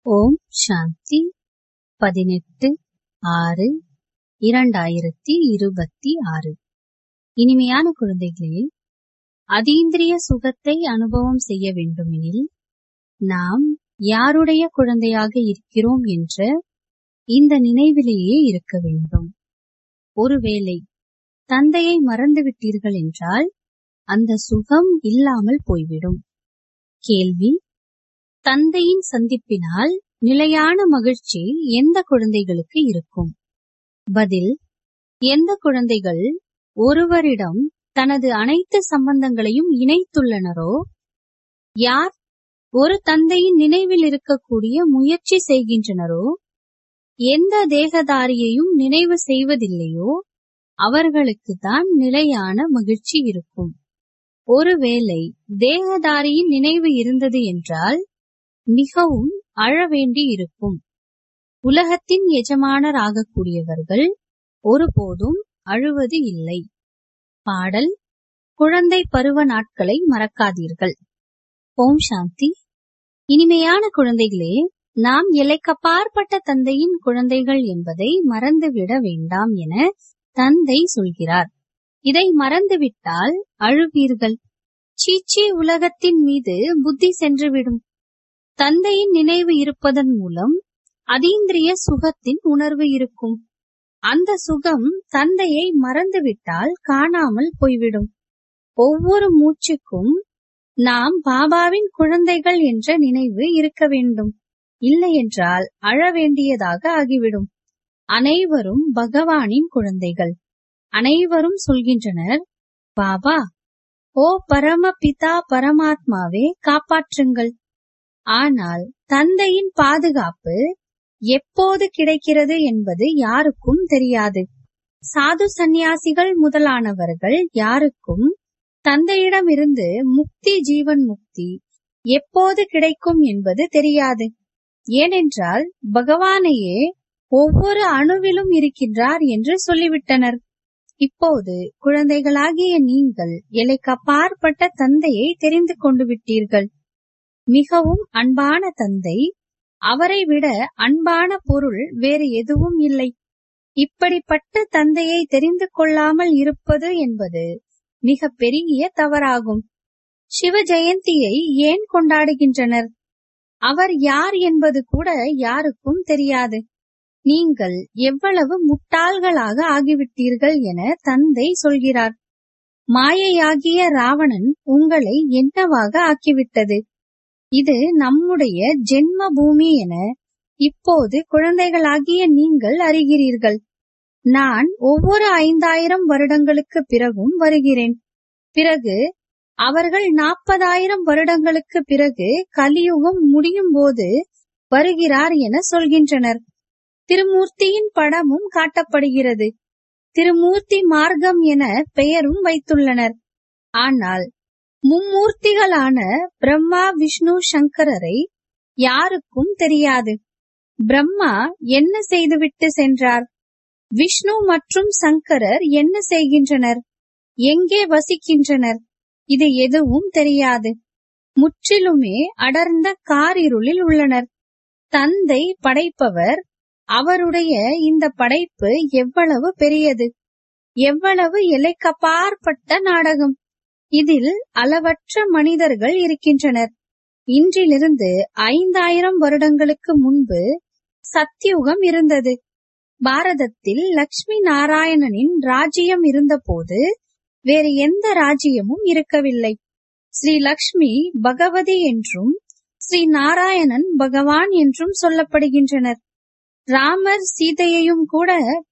ஓம் சாந்தி பதினெட்டு ஆறு இரண்டாயிரத்தி இருபத்தி ஆறு இனிமையான குழந்தைகளே அதீந்திரிய சுகத்தை அனுபவம் செய்ய வேண்டுமெனில் நாம் யாருடைய குழந்தையாக இருக்கிறோம் என்ற இந்த நினைவிலேயே இருக்க வேண்டும் ஒருவேளை தந்தையை மறந்துவிட்டீர்கள் என்றால் அந்த சுகம் இல்லாமல் போய்விடும் கேள்வி தந்தையின் சந்திப்பினால் நிலையான மகிழ்ச்சி எந்த குழந்தைகளுக்கு இருக்கும் பதில் எந்த குழந்தைகள் ஒருவரிடம் தனது அனைத்து சம்பந்தங்களையும் இணைத்துள்ளனரோ யார் ஒரு தந்தையின் நினைவில் இருக்கக்கூடிய முயற்சி செய்கின்றனரோ எந்த தேகதாரியையும் நினைவு செய்வதில்லையோ அவர்களுக்கு தான் நிலையான மகிழ்ச்சி இருக்கும் ஒருவேளை தேகதாரியின் நினைவு இருந்தது என்றால் மிகவும் அழ வேண்டி இருக்கும் உலகத்தின் எஜமானர் ஆகக்கூடியவர்கள் ஒருபோதும் அழுவது இல்லை பாடல் குழந்தை பருவ நாட்களை மறக்காதீர்கள் ஓம் சாந்தி இனிமையான குழந்தைகளே நாம் எல்லைக்கப்பாற்பட்ட தந்தையின் குழந்தைகள் என்பதை மறந்துவிட வேண்டாம் என தந்தை சொல்கிறார் இதை மறந்துவிட்டால் அழுவீர்கள் சீச்சி உலகத்தின் மீது புத்தி சென்றுவிடும் தந்தையின் நினைவு இருப்பதன் மூலம் அதீந்திரிய சுகத்தின் உணர்வு இருக்கும் அந்த சுகம் தந்தையை மறந்துவிட்டால் காணாமல் போய்விடும் ஒவ்வொரு மூச்சுக்கும் நாம் பாபாவின் குழந்தைகள் என்ற நினைவு இருக்க வேண்டும் இல்லையென்றால் அழ வேண்டியதாக ஆகிவிடும் அனைவரும் பகவானின் குழந்தைகள் அனைவரும் சொல்கின்றனர் பாபா ஓ பரம பிதா பரமாத்மாவே காப்பாற்றுங்கள் ஆனால் தந்தையின் பாதுகாப்பு எப்போது கிடைக்கிறது என்பது யாருக்கும் தெரியாது சாது சந்நியாசிகள் முதலானவர்கள் யாருக்கும் தந்தையிடமிருந்து முக்தி ஜீவன் முக்தி எப்போது கிடைக்கும் என்பது தெரியாது ஏனென்றால் பகவானையே ஒவ்வொரு அணுவிலும் இருக்கின்றார் என்று சொல்லிவிட்டனர் இப்போது குழந்தைகளாகிய நீங்கள் எல்லைக்கப்பாற்பட்ட தந்தையை தெரிந்து கொண்டு விட்டீர்கள் மிகவும் அன்பான தந்தை அவரை விட அன்பான பொருள் வேறு எதுவும் இல்லை இப்படிப்பட்ட தந்தையை தெரிந்து கொள்ளாமல் இருப்பது என்பது மிக பெரிய தவறாகும் சிவ ஜெயந்தியை ஏன் கொண்டாடுகின்றனர் அவர் யார் என்பது கூட யாருக்கும் தெரியாது நீங்கள் எவ்வளவு முட்டாள்களாக ஆகிவிட்டீர்கள் என தந்தை சொல்கிறார் மாயையாகிய ராவணன் உங்களை என்னவாக ஆக்கிவிட்டது இது நம்முடைய ஜென்ம பூமி என இப்போது குழந்தைகளாகிய நீங்கள் அறிகிறீர்கள் நான் ஒவ்வொரு ஐந்தாயிரம் வருடங்களுக்கு பிறகும் வருகிறேன் பிறகு அவர்கள் நாற்பதாயிரம் வருடங்களுக்கு பிறகு கலியுகம் முடியும் போது வருகிறார் என சொல்கின்றனர் திருமூர்த்தியின் படமும் காட்டப்படுகிறது திருமூர்த்தி மார்க்கம் என பெயரும் வைத்துள்ளனர் ஆனால் மும்மூர்த்திகளான பிரம்மா விஷ்ணு சங்கரரை யாருக்கும் தெரியாது பிரம்மா என்ன செய்துவிட்டு சென்றார் விஷ்ணு மற்றும் சங்கரர் என்ன செய்கின்றனர் எங்கே வசிக்கின்றனர் இது எதுவும் தெரியாது முற்றிலுமே அடர்ந்த காரிருளில் உள்ளனர் தந்தை படைப்பவர் அவருடைய இந்த படைப்பு எவ்வளவு பெரியது எவ்வளவு எல்லைக்கப்பாற்பட்ட நாடகம் இதில் அளவற்ற மனிதர்கள் இருக்கின்றனர் இன்றிலிருந்து ஐந்தாயிரம் வருடங்களுக்கு முன்பு சத்தியுகம் இருந்தது பாரதத்தில் லக்ஷ்மி நாராயணனின் ராஜ்யம் இருந்தபோது வேறு எந்த ராஜ்யமும் இருக்கவில்லை ஸ்ரீ லக்ஷ்மி பகவதி என்றும் ஸ்ரீ நாராயணன் பகவான் என்றும் சொல்லப்படுகின்றனர் ராமர் சீதையையும் கூட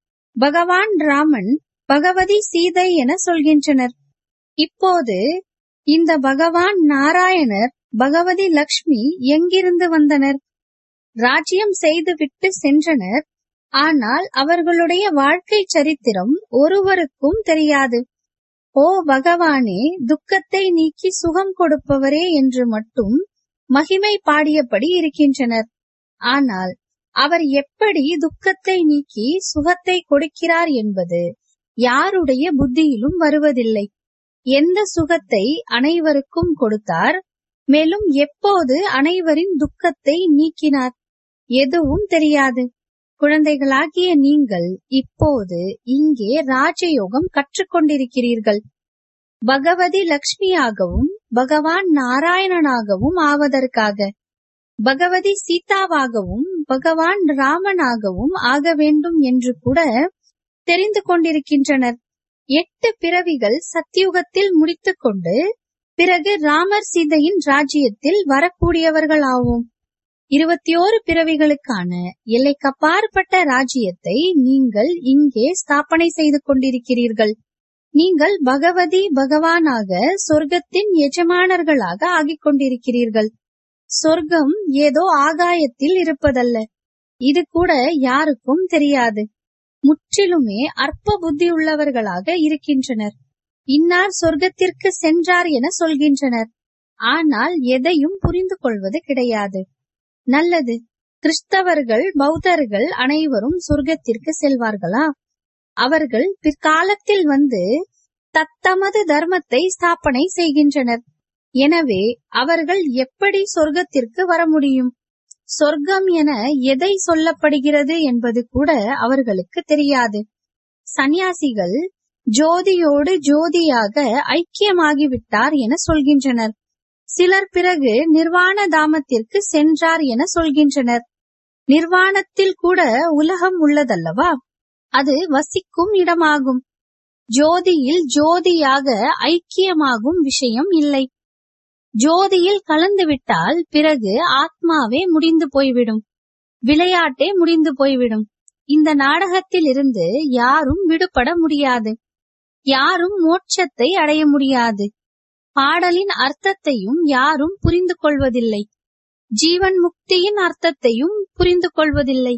பகவான் ராமன் பகவதி சீதை என சொல்கின்றனர் இப்போது இந்த பகவான் நாராயணர் பகவதி லக்ஷ்மி எங்கிருந்து வந்தனர் ராஜ்யம் செய்துவிட்டு சென்றனர் ஆனால் அவர்களுடைய வாழ்க்கை சரித்திரம் ஒருவருக்கும் தெரியாது ஓ பகவானே துக்கத்தை நீக்கி சுகம் கொடுப்பவரே என்று மட்டும் மகிமை பாடியபடி இருக்கின்றனர் ஆனால் அவர் எப்படி துக்கத்தை நீக்கி சுகத்தை கொடுக்கிறார் என்பது யாருடைய புத்தியிலும் வருவதில்லை எந்த சுகத்தை அனைவருக்கும் கொடுத்தார் மேலும் எப்போது அனைவரின் துக்கத்தை நீக்கினார் எதுவும் தெரியாது குழந்தைகளாகிய நீங்கள் இப்போது இங்கே ராஜயோகம் கற்றுக்கொண்டிருக்கிறீர்கள் பகவதி லக்ஷ்மியாகவும் பகவான் நாராயணனாகவும் ஆவதற்காக பகவதி சீதாவாகவும் பகவான் ராமனாகவும் ஆக வேண்டும் என்று கூட தெரிந்து கொண்டிருக்கின்றனர் எட்டு பிறவிகள் சத்தியுகத்தில் முடித்துக்கொண்டு பிறகு ராமர் சீதையின் ராஜ்யத்தில் வரக்கூடியவர்கள் ஆவோம் இருபத்தி ஓரு பிறவிகளுக்கான எல்லைக்கப்பாற்பட்ட ராஜ்யத்தை நீங்கள் இங்கே ஸ்தாபனை செய்து கொண்டிருக்கிறீர்கள் நீங்கள் பகவதி பகவானாக சொர்க்கத்தின் எஜமானர்களாக ஆகிக் கொண்டிருக்கிறீர்கள் சொர்க்கம் ஏதோ ஆகாயத்தில் இருப்பதல்ல இது கூட யாருக்கும் தெரியாது முற்றிலுமே அற்ப புத்தி உள்ளவர்களாக இருக்கின்றனர் இன்னார் சொர்க்கத்திற்கு சென்றார் என சொல்கின்றனர் ஆனால் எதையும் புரிந்து கொள்வது கிடையாது நல்லது கிறிஸ்தவர்கள் பௌத்தர்கள் அனைவரும் சொர்க்கத்திற்கு செல்வார்களா அவர்கள் பிற்காலத்தில் வந்து தத்தமது தர்மத்தை ஸ்தாபனை செய்கின்றனர் எனவே அவர்கள் எப்படி சொர்க்கத்திற்கு வர முடியும் சொர்க்கம் என எதை சொல்லப்படுகிறது என்பது கூட அவர்களுக்கு தெரியாது சந்நியாசிகள் ஜோதியோடு ஜோதியாக ஐக்கியமாகிவிட்டார் என சொல்கின்றனர் சிலர் பிறகு நிர்வாண தாமத்திற்கு சென்றார் என சொல்கின்றனர் நிர்வாணத்தில் கூட உலகம் உள்ளதல்லவா அது வசிக்கும் இடமாகும் ஜோதியில் ஜோதியாக ஐக்கியமாகும் விஷயம் இல்லை ஜோதியில் கலந்துவிட்டால் பிறகு ஆத்மாவே முடிந்து போய்விடும் விளையாட்டே முடிந்து போய்விடும் இந்த நாடகத்தில் இருந்து யாரும் விடுபட முடியாது யாரும் மோட்சத்தை அடைய முடியாது பாடலின் அர்த்தத்தையும் யாரும் புரிந்து கொள்வதில்லை ஜீவன் முக்தியின் அர்த்தத்தையும் புரிந்து கொள்வதில்லை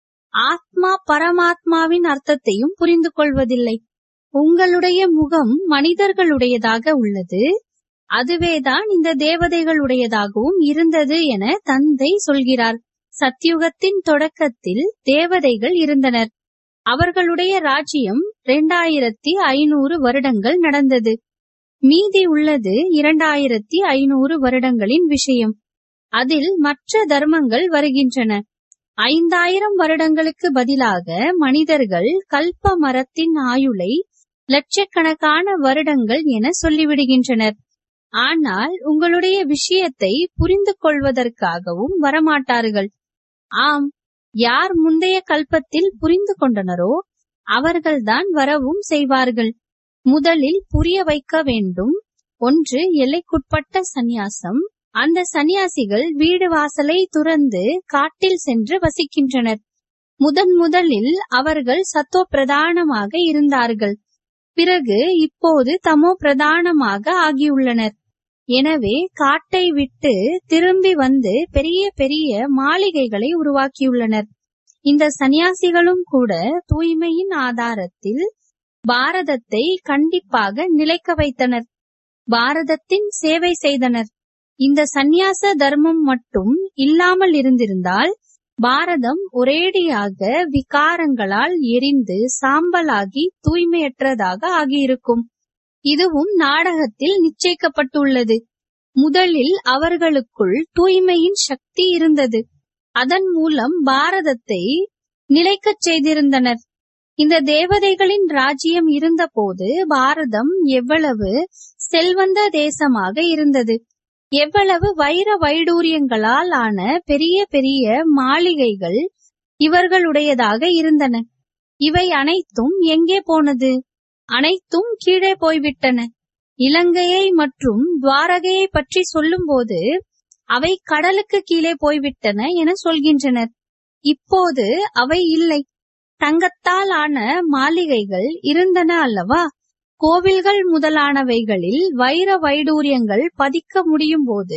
ஆத்மா பரமாத்மாவின் அர்த்தத்தையும் புரிந்து கொள்வதில்லை உங்களுடைய முகம் மனிதர்களுடையதாக உள்ளது அதுவேதான் இந்த தேவதைகளுடையதாகவும் இருந்தது என தந்தை சொல்கிறார் சத்யுகத்தின் தொடக்கத்தில் தேவதைகள் இருந்தனர் அவர்களுடைய ராஜ்யம் இரண்டாயிரத்தி ஐநூறு வருடங்கள் நடந்தது மீதி உள்ளது இரண்டாயிரத்தி ஐநூறு வருடங்களின் விஷயம் அதில் மற்ற தர்மங்கள் வருகின்றன ஐந்தாயிரம் வருடங்களுக்கு பதிலாக மனிதர்கள் கல்ப மரத்தின் ஆயுளை லட்சக்கணக்கான வருடங்கள் என சொல்லிவிடுகின்றனர் ஆனால் உங்களுடைய விஷயத்தை புரிந்து கொள்வதற்காகவும் வரமாட்டார்கள் ஆம் யார் முந்தைய கல்பத்தில் புரிந்து கொண்டனரோ அவர்கள்தான் வரவும் செய்வார்கள் முதலில் புரிய வைக்க வேண்டும் ஒன்று எல்லைக்குட்பட்ட சந்நியாசம் அந்த சந்நியாசிகள் வீடு வாசலை துறந்து காட்டில் சென்று வசிக்கின்றனர் முதன் முதலில் அவர்கள் சத்தோ பிரதானமாக இருந்தார்கள் பிறகு இப்போது தமோ பிரதானமாக ஆகியுள்ளனர் எனவே காட்டை விட்டு திரும்பி வந்து பெரிய பெரிய மாளிகைகளை உருவாக்கியுள்ளனர் இந்த சந்நியாசிகளும் கூட தூய்மையின் ஆதாரத்தில் பாரதத்தை கண்டிப்பாக நிலைக்க வைத்தனர் பாரதத்தின் சேவை செய்தனர் இந்த சந்நியாச தர்மம் மட்டும் இல்லாமல் இருந்திருந்தால் பாரதம் ஒரேடியாக விகாரங்களால் எரிந்து சாம்பலாகி தூய்மையற்றதாக ஆகியிருக்கும் இதுவும் நாடகத்தில் நிச்சயிக்கப்பட்டுள்ளது முதலில் அவர்களுக்குள் தூய்மையின் சக்தி இருந்தது அதன் மூலம் பாரதத்தை நிலைக்கச் செய்திருந்தனர் இந்த தேவதைகளின் ராஜ்யம் இருந்தபோது பாரதம் எவ்வளவு செல்வந்த தேசமாக இருந்தது எவ்வளவு வைர வைடூரியங்களால் ஆன பெரிய பெரிய மாளிகைகள் இவர்களுடையதாக இருந்தன இவை அனைத்தும் எங்கே போனது அனைத்தும் கீழே போய்விட்டன இலங்கையை மற்றும் துவாரகையை பற்றி சொல்லும்போது அவை கடலுக்கு கீழே போய்விட்டன என சொல்கின்றனர் இப்போது அவை இல்லை தங்கத்தால் ஆன மாளிகைகள் இருந்தன அல்லவா கோவில்கள் முதலானவைகளில் வைர வைடூரியங்கள் பதிக்க முடியும் போது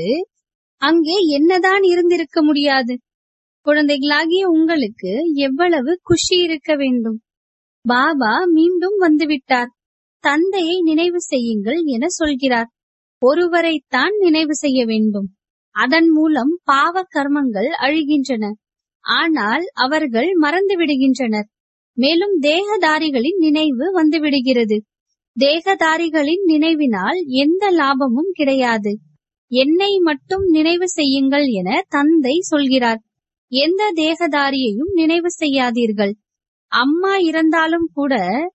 அங்கே என்னதான் இருந்திருக்க முடியாது குழந்தைகளாகிய உங்களுக்கு எவ்வளவு குஷி இருக்க வேண்டும் பாபா மீண்டும் வந்துவிட்டார் தந்தையை நினைவு செய்யுங்கள் என சொல்கிறார் ஒருவரைத்தான் நினைவு செய்ய வேண்டும் அதன் மூலம் பாவ கர்மங்கள் அழிகின்றன ஆனால் அவர்கள் மறந்து விடுகின்றனர் மேலும் தேகதாரிகளின் நினைவு வந்துவிடுகிறது தேகதாரிகளின் நினைவினால் எந்த லாபமும் கிடையாது என்னை மட்டும் நினைவு செய்யுங்கள் என தந்தை சொல்கிறார் எந்த தேகதாரியையும் நினைவு செய்யாதீர்கள் அம்மா இறந்தாலும் கூட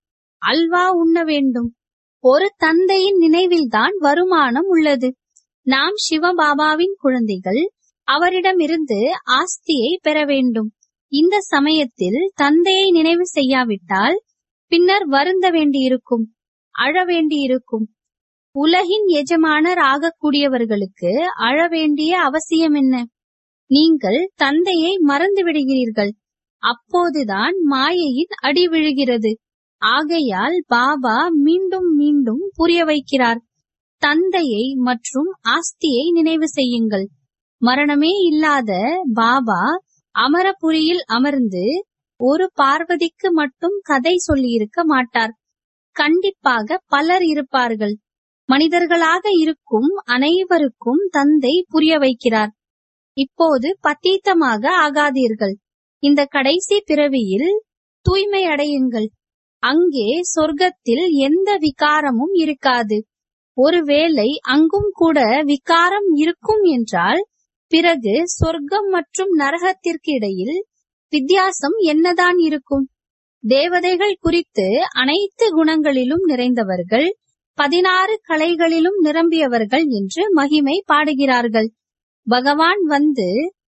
அல்வா உண்ண வேண்டும் ஒரு தந்தையின் நினைவில்தான் வருமானம் உள்ளது நாம் சிவபாபாவின் குழந்தைகள் அவரிடமிருந்து ஆஸ்தியை பெற வேண்டும் இந்த சமயத்தில் தந்தையை நினைவு செய்யாவிட்டால் பின்னர் வருந்த வேண்டியிருக்கும் அழ வேண்டியிருக்கும் உலகின் எஜமானர் ஆகக்கூடியவர்களுக்கு அழ வேண்டிய அவசியம் என்ன நீங்கள் தந்தையை மறந்து விடுகிறீர்கள் அப்போதுதான் மாயையின் அடி விழுகிறது ஆகையால் பாபா மீண்டும் மீண்டும் புரிய வைக்கிறார் தந்தையை மற்றும் ஆஸ்தியை நினைவு செய்யுங்கள் மரணமே இல்லாத பாபா அமரபுரியில் அமர்ந்து ஒரு பார்வதிக்கு மட்டும் கதை சொல்லியிருக்க மாட்டார் கண்டிப்பாக பலர் இருப்பார்கள் மனிதர்களாக இருக்கும் அனைவருக்கும் தந்தை புரிய வைக்கிறார் இப்போது பத்தீத்தமாக ஆகாதீர்கள் இந்த கடைசி பிறவியில் தூய்மை அடையுங்கள் அங்கே சொர்க்கத்தில் எந்த விகாரமும் இருக்காது ஒருவேளை அங்கும் கூட விகாரம் இருக்கும் என்றால் பிறகு சொர்க்கம் மற்றும் நரகத்திற்கு இடையில் வித்தியாசம் என்னதான் இருக்கும் தேவதைகள் குறித்து அனைத்து குணங்களிலும் நிறைந்தவர்கள் பதினாறு கலைகளிலும் நிரம்பியவர்கள் என்று மகிமை பாடுகிறார்கள் பகவான் வந்து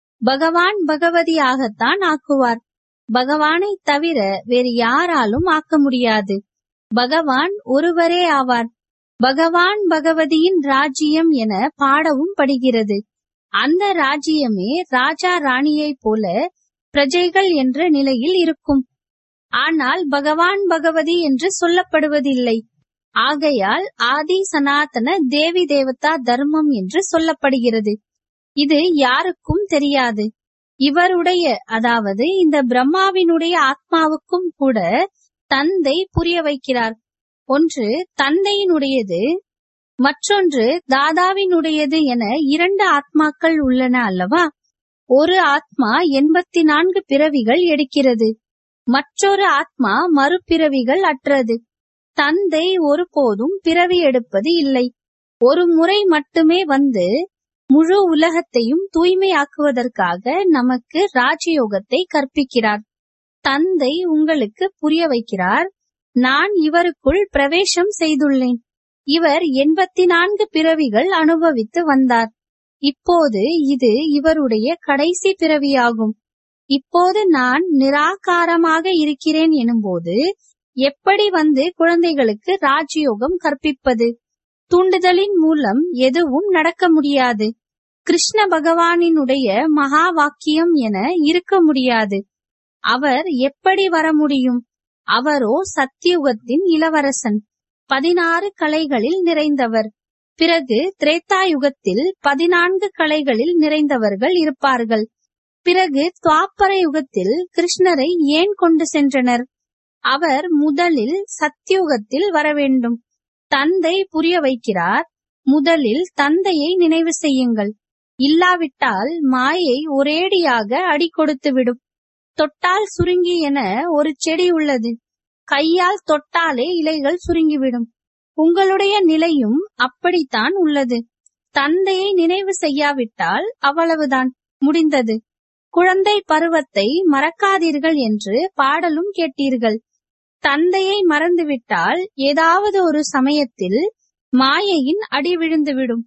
பகவான் பகவதியாகத்தான் ஆக்குவார் பகவானை தவிர வேறு யாராலும் ஆக்க முடியாது பகவான் ஒருவரே ஆவார் பகவான் பகவதியின் ராஜ்யம் என பாடவும் படுகிறது அந்த ராஜ்யமே ராஜா ராணியைப் போல பிரஜைகள் என்ற நிலையில் இருக்கும் ஆனால் பகவான் பகவதி என்று சொல்லப்படுவதில்லை ஆகையால் ஆதி சனாதன தேவி தேவதா தர்மம் என்று சொல்லப்படுகிறது இது யாருக்கும் தெரியாது இவருடைய அதாவது இந்த பிரம்மாவினுடைய ஆத்மாவுக்கும் கூட தந்தை புரிய வைக்கிறார் ஒன்று தந்தையினுடையது மற்றொன்று தாதாவினுடையது என இரண்டு ஆத்மாக்கள் உள்ளன அல்லவா ஒரு ஆத்மா எண்பத்தி நான்கு பிறவிகள் எடுக்கிறது மற்றொரு ஆத்மா மறுபிறவிகள் அற்றது தந்தை ஒருபோதும் பிறவி எடுப்பது இல்லை ஒரு முறை மட்டுமே வந்து முழு உலகத்தையும் தூய்மையாக்குவதற்காக நமக்கு ராஜயோகத்தை கற்பிக்கிறார் தந்தை உங்களுக்கு புரிய வைக்கிறார் நான் இவருக்குள் பிரவேசம் செய்துள்ளேன் இவர் எண்பத்தி நான்கு பிறவிகள் அனுபவித்து வந்தார் இப்போது இது இவருடைய கடைசி பிறவியாகும் இப்போது நான் நிராகாரமாக இருக்கிறேன் எனும்போது எப்படி வந்து குழந்தைகளுக்கு ராஜயோகம் கற்பிப்பது தூண்டுதலின் மூலம் எதுவும் நடக்க முடியாது கிருஷ்ண பகவானினுடைய மகா வாக்கியம் என இருக்க முடியாது அவர் எப்படி வர முடியும் அவரோ சத்தியுகத்தின் இளவரசன் பதினாறு கலைகளில் நிறைந்தவர் பிறகு திரேத்தாயுகத்தில் பதினான்கு கலைகளில் நிறைந்தவர்கள் இருப்பார்கள் பிறகு துவாப்பர யுகத்தில் கிருஷ்ணரை ஏன் கொண்டு சென்றனர் அவர் முதலில் சத்தியுகத்தில் வர வேண்டும் தந்தை புரிய வைக்கிறார் முதலில் தந்தையை நினைவு செய்யுங்கள் இல்லாவிட்டால் மாயை ஒரேடியாக அடி கொடுத்துவிடும் தொட்டால் சுருங்கி என ஒரு செடி உள்ளது கையால் தொட்டாலே இலைகள் சுருங்கிவிடும் உங்களுடைய நிலையும் அப்படித்தான் உள்ளது தந்தையை நினைவு செய்யாவிட்டால் அவ்வளவுதான் முடிந்தது குழந்தை பருவத்தை மறக்காதீர்கள் என்று பாடலும் கேட்டீர்கள் தந்தையை மறந்துவிட்டால் ஏதாவது ஒரு சமயத்தில் மாயையின் அடி விழுந்துவிடும்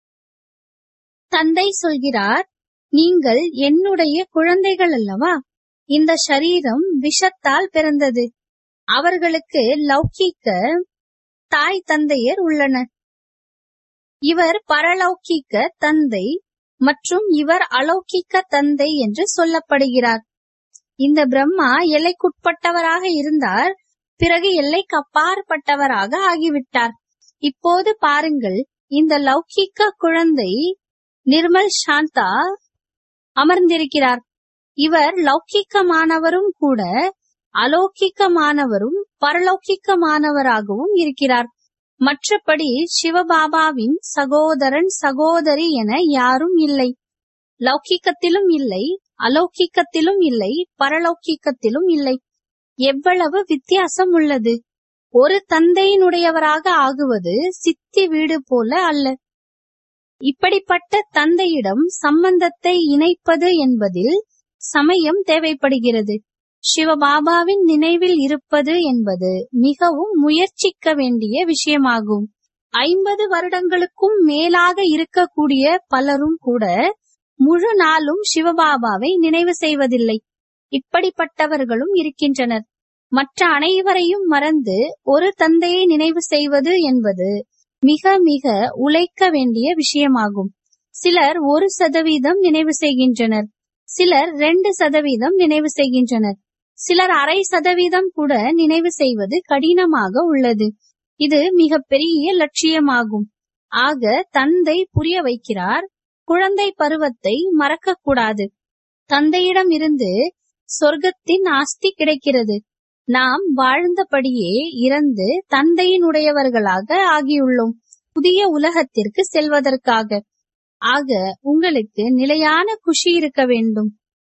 தந்தை சொல்கிறார் நீங்கள் என்னுடைய குழந்தைகள் அல்லவா இந்த சரீரம் விஷத்தால் பிறந்தது அவர்களுக்கு லௌகீக தாய் தந்தையர் உள்ளனர் இவர் பரலௌகிக்க தந்தை மற்றும் இவர் அலௌகிக்க தந்தை என்று சொல்லப்படுகிறார் இந்த பிரம்மா எல்லைக்குட்பட்டவராக இருந்தார் பிறகு எல்லைக்கு அப்பாற்பட்டவராக ஆகிவிட்டார் இப்போது பாருங்கள் இந்த லௌகிக்க குழந்தை நிர்மல் சாந்தா அமர்ந்திருக்கிறார் இவர் லௌகிக்கமானவரும் கூட அலௌகிக்கமானவரும் பரலௌகிக்கமானவராகவும் இருக்கிறார் மற்றபடி சிவபாபாவின் சகோதரன் சகோதரி என யாரும் இல்லை லௌகிக்கத்திலும் இல்லை அலௌகிக்கத்திலும் இல்லை பரலௌகிக்கத்திலும் இல்லை எவ்வளவு வித்தியாசம் உள்ளது ஒரு தந்தையினுடையவராக ஆகுவது சித்தி வீடு போல அல்ல இப்படிப்பட்ட தந்தையிடம் சம்பந்தத்தை இணைப்பது என்பதில் சமயம் தேவைப்படுகிறது சிவபாபாவின் நினைவில் இருப்பது என்பது மிகவும் முயற்சிக்க வேண்டிய விஷயமாகும் ஐம்பது வருடங்களுக்கும் மேலாக இருக்கக்கூடிய பலரும் கூட முழு நாளும் சிவபாபாவை நினைவு செய்வதில்லை இப்படிப்பட்டவர்களும் இருக்கின்றனர் மற்ற அனைவரையும் மறந்து ஒரு தந்தையை நினைவு செய்வது என்பது மிக மிக உழைக்க வேண்டிய விஷயமாகும் சிலர் ஒரு சதவீதம் நினைவு செய்கின்றனர் சிலர் ரெண்டு சதவீதம் நினைவு செய்கின்றனர் சிலர் அரை சதவீதம் கூட நினைவு செய்வது கடினமாக உள்ளது இது மிக பெரிய லட்சியமாகும் ஆக தந்தை புரிய வைக்கிறார் குழந்தை பருவத்தை மறக்க கூடாது தந்தையிடம் இருந்து சொர்க்கத்தின் ஆஸ்தி கிடைக்கிறது நாம் வாழ்ந்தபடியே இறந்து தந்தையினுடையவர்களாக ஆகியுள்ளோம் புதிய உலகத்திற்கு செல்வதற்காக ஆக உங்களுக்கு நிலையான குஷி இருக்க வேண்டும்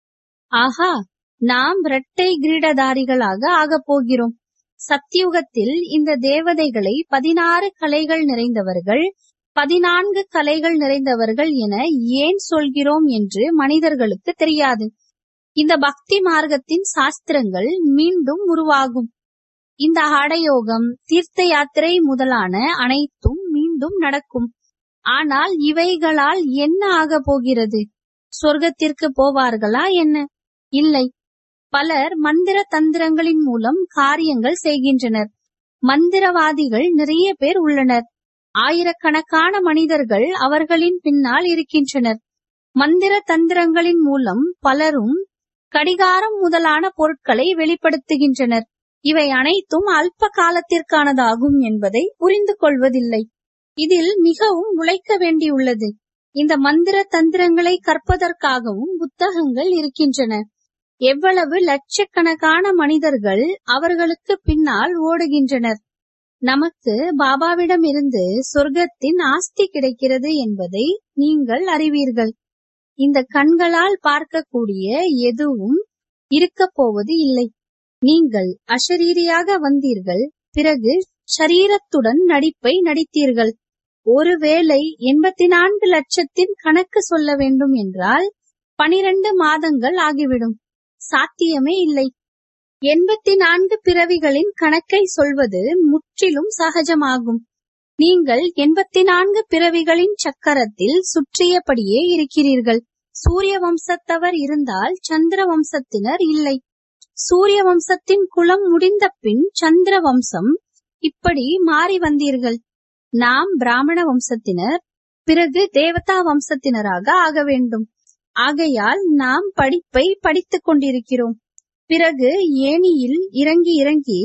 ஆஹா நாம் இரட்டை கிரீடதாரிகளாக ஆகப் போகிறோம் சத்தியுகத்தில் இந்த தேவதைகளை பதினாறு கலைகள் நிறைந்தவர்கள் பதினான்கு கலைகள் நிறைந்தவர்கள் என ஏன் சொல்கிறோம் என்று மனிதர்களுக்கு தெரியாது இந்த பக்தி மார்க்கத்தின் சாஸ்திரங்கள் மீண்டும் உருவாகும் இந்த ஹடயோகம் தீர்த்த யாத்திரை முதலான அனைத்தும் மீண்டும் நடக்கும் ஆனால் இவைகளால் என்ன ஆக போகிறது சொர்க்கத்திற்கு போவார்களா என்ன இல்லை பலர் மந்திர தந்திரங்களின் மூலம் காரியங்கள் செய்கின்றனர் மந்திரவாதிகள் நிறைய பேர் உள்ளனர் ஆயிரக்கணக்கான மனிதர்கள் அவர்களின் பின்னால் இருக்கின்றனர் மந்திர தந்திரங்களின் மூலம் பலரும் கடிகாரம் முதலான பொருட்களை வெளிப்படுத்துகின்றனர் இவை அனைத்தும் அல்ப காலத்திற்கானதாகும் என்பதை புரிந்து கொள்வதில்லை இதில் மிகவும் உழைக்க வேண்டியுள்ளது இந்த மந்திர தந்திரங்களை கற்பதற்காகவும் புத்தகங்கள் இருக்கின்றன எவ்வளவு லட்சக்கணக்கான மனிதர்கள் அவர்களுக்கு பின்னால் ஓடுகின்றனர் நமக்கு பாபாவிடம் இருந்து சொர்க்கத்தின் ஆஸ்தி கிடைக்கிறது என்பதை நீங்கள் அறிவீர்கள் இந்த கண்களால் பார்க்கக்கூடிய எதுவும் இருக்கப் போவது இல்லை நீங்கள் அஷரீரியாக வந்தீர்கள் பிறகு ஷரீரத்துடன் நடிப்பை நடித்தீர்கள் ஒருவேளை எண்பத்தி நான்கு லட்சத்தின் கணக்கு சொல்ல வேண்டும் என்றால் பனிரெண்டு மாதங்கள் ஆகிவிடும் சாத்தியமே இல்லை எண்பத்தி நான்கு பிறவிகளின் கணக்கை சொல்வது முற்றிலும் சகஜமாகும் நீங்கள் எண்பத்தி நான்கு பிறவிகளின் சக்கரத்தில் சுற்றியபடியே இருக்கிறீர்கள் சூரிய வம்சத்தவர் இருந்தால் சந்திர வம்சத்தினர் இல்லை சூரிய வம்சத்தின் குலம் முடிந்த பின் சந்திர வம்சம் இப்படி மாறி வந்தீர்கள் நாம் பிராமண வம்சத்தினர் பிறகு தேவதா வம்சத்தினராக ஆக வேண்டும் ஆகையால் நாம் படிப்பை படித்துக் கொண்டிருக்கிறோம் பிறகு ஏணியில் இறங்கி இறங்கி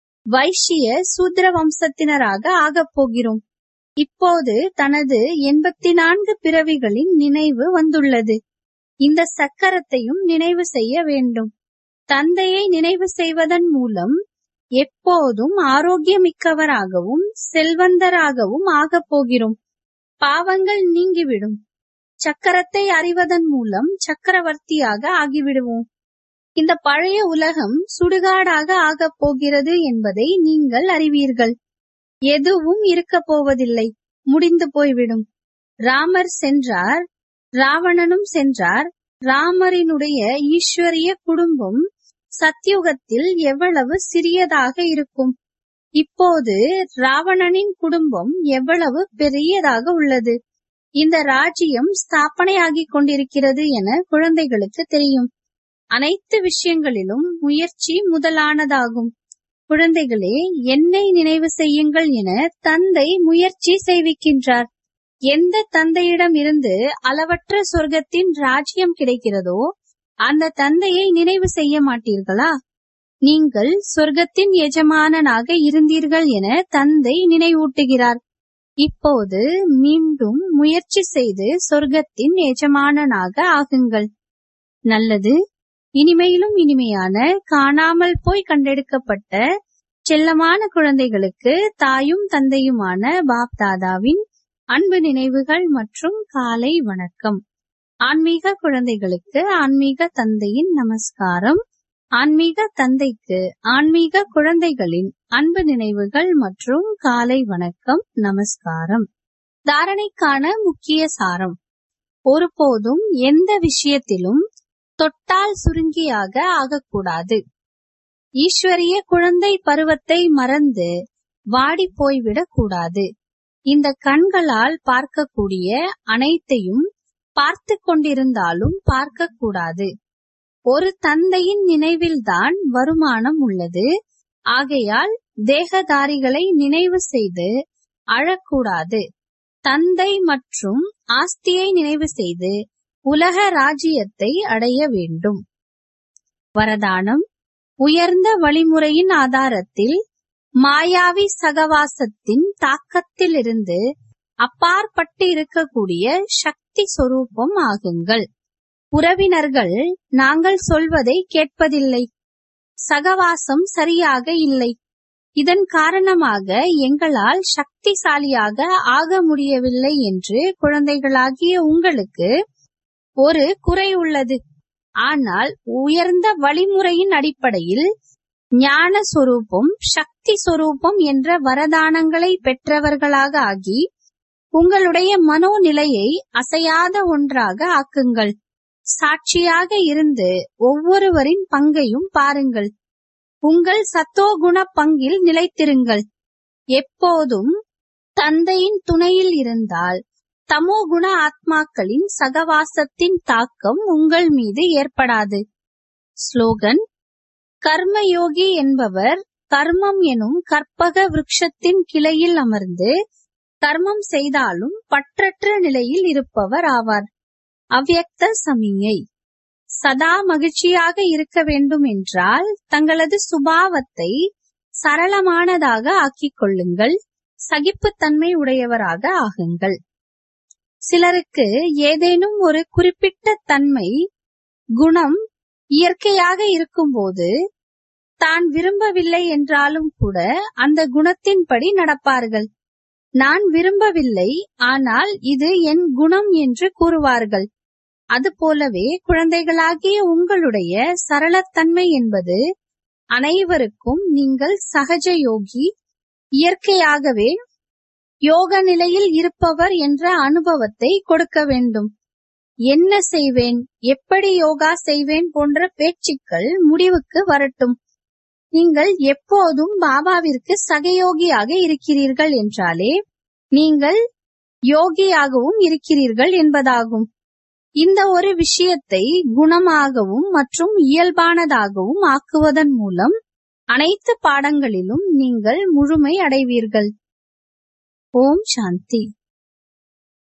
வைஷ்ய சூத்திர வம்சத்தினராக ஆகப் போகிறோம் இப்போது தனது எண்பத்தி நான்கு பிறவிகளின் நினைவு வந்துள்ளது இந்த சக்கரத்தையும் நினைவு செய்ய வேண்டும் தந்தையை நினைவு செய்வதன் மூலம் எப்போதும் ஆரோக்கியமிக்கவராகவும் செல்வந்தராகவும் ஆகப் போகிறோம் பாவங்கள் நீங்கிவிடும் சக்கரத்தை அறிவதன் மூலம் சக்கரவர்த்தியாக ஆகிவிடுவோம் இந்த பழைய உலகம் சுடுகாடாக ஆகப் போகிறது என்பதை நீங்கள் அறிவீர்கள் எதுவும் இருக்க போவதில்லை முடிந்து போய்விடும் ராமர் சென்றார் ராவணனும் சென்றார் ராமரினுடைய ஈஸ்வரிய குடும்பம் சத்யுகத்தில் எவ்வளவு சிறியதாக இருக்கும் இப்போது ராவணனின் குடும்பம் எவ்வளவு பெரியதாக உள்ளது இந்த ராஜ்யம் ஸ்தாபனையாகிக் கொண்டிருக்கிறது என குழந்தைகளுக்கு தெரியும் அனைத்து விஷயங்களிலும் முயற்சி முதலானதாகும் குழந்தைகளே என்னை நினைவு செய்யுங்கள் என தந்தை முயற்சி செய்விக்கின்றார் எந்த தந்தையிடம் இருந்து அளவற்ற சொர்க்கத்தின் ராஜ்யம் கிடைக்கிறதோ அந்த தந்தையை நினைவு செய்ய மாட்டீர்களா நீங்கள் சொர்க்கத்தின் எஜமானனாக இருந்தீர்கள் என தந்தை நினைவூட்டுகிறார் இப்போது மீண்டும் முயற்சி செய்து சொர்க்கத்தின் எஜமானனாக ஆகுங்கள் நல்லது இனிமையிலும் இனிமையான காணாமல் போய் கண்டெடுக்கப்பட்ட செல்லமான குழந்தைகளுக்கு தாயும் தந்தையுமான பாப் தாதாவின் அன்பு நினைவுகள் மற்றும் காலை வணக்கம் ஆன்மீக குழந்தைகளுக்கு ஆன்மீக தந்தையின் நமஸ்காரம் ஆன்மீக தந்தைக்கு ஆன்மீக குழந்தைகளின் அன்பு நினைவுகள் மற்றும் காலை வணக்கம் நமஸ்காரம் தாரணைக்கான முக்கிய சாரம் ஒருபோதும் எந்த விஷயத்திலும் தொட்டால் சுருங்கியாக ஆகக்கூடாது ஈஸ்வரிய குழந்தை பருவத்தை மறந்து வாடி போய்விடக் கூடாது இந்த கண்களால் பார்க்கக்கூடிய அனைத்தையும் பார்த்து கொண்டிருந்தாலும் பார்க்க கூடாது ஒரு தந்தையின் நினைவில்தான் வருமானம் உள்ளது ஆகையால் தேகதாரிகளை நினைவு செய்து அழக்கூடாது தந்தை மற்றும் ஆஸ்தியை நினைவு செய்து உலக ராஜ்யத்தை அடைய வேண்டும் வரதானம் உயர்ந்த வழிமுறையின் ஆதாரத்தில் மாயாவி சகவாசத்தின் தாக்கத்திலிருந்து அப்பாற்பட்டு இருக்கக்கூடிய சக்தி சொரூபம் ஆகுங்கள் உறவினர்கள் நாங்கள் சொல்வதை கேட்பதில்லை சகவாசம் சரியாக இல்லை இதன் காரணமாக எங்களால் சக்திசாலியாக ஆக முடியவில்லை என்று குழந்தைகளாகிய உங்களுக்கு ஒரு குறை உள்ளது ஆனால் உயர்ந்த வழிமுறையின் அடிப்படையில் ஞான சொரூபம் சக்தி சொரூபம் என்ற வரதானங்களை பெற்றவர்களாக ஆகி உங்களுடைய மனோநிலையை அசையாத ஒன்றாக ஆக்குங்கள் சாட்சியாக இருந்து ஒவ்வொருவரின் பங்கையும் பாருங்கள் உங்கள் சத்தோகுண பங்கில் நிலைத்திருங்கள் எப்போதும் தந்தையின் துணையில் இருந்தால் தமோகுண ஆத்மாக்களின் சகவாசத்தின் தாக்கம் உங்கள் மீது ஏற்படாது ஸ்லோகன் கர்மயோகி என்பவர் கர்மம் எனும் கற்பக விருட்சத்தின் கிளையில் அமர்ந்து கர்மம் செய்தாலும் பற்றற்ற நிலையில் இருப்பவர் ஆவார் அவ்யக்த சமிஞை சதா மகிழ்ச்சியாக இருக்க வேண்டும் என்றால் தங்களது சுபாவத்தை சரளமானதாக ஆக்கிக் கொள்ளுங்கள் சகிப்புத்தன்மை உடையவராக ஆகுங்கள் சிலருக்கு ஏதேனும் ஒரு குறிப்பிட்ட தன்மை குணம் இயற்கையாக இருக்கும்போது தான் விரும்பவில்லை என்றாலும் கூட அந்த குணத்தின்படி நடப்பார்கள் நான் விரும்பவில்லை ஆனால் இது என் குணம் என்று கூறுவார்கள் அதுபோலவே குழந்தைகளாகிய உங்களுடைய சரளத்தன்மை என்பது அனைவருக்கும் நீங்கள் சகஜ யோகி இயற்கையாகவே யோக நிலையில் இருப்பவர் என்ற அனுபவத்தை கொடுக்க வேண்டும் என்ன செய்வேன் எப்படி யோகா செய்வேன் போன்ற பேச்சுக்கள் முடிவுக்கு வரட்டும் நீங்கள் எப்போதும் பாபாவிற்கு சகயோகியாக இருக்கிறீர்கள் என்றாலே நீங்கள் யோகியாகவும் இருக்கிறீர்கள் என்பதாகும் இந்த ஒரு விஷயத்தை குணமாகவும் மற்றும் இயல்பானதாகவும் ஆக்குவதன் மூலம் அனைத்து பாடங்களிலும் நீங்கள் முழுமை அடைவீர்கள் ஓம் சாந்தி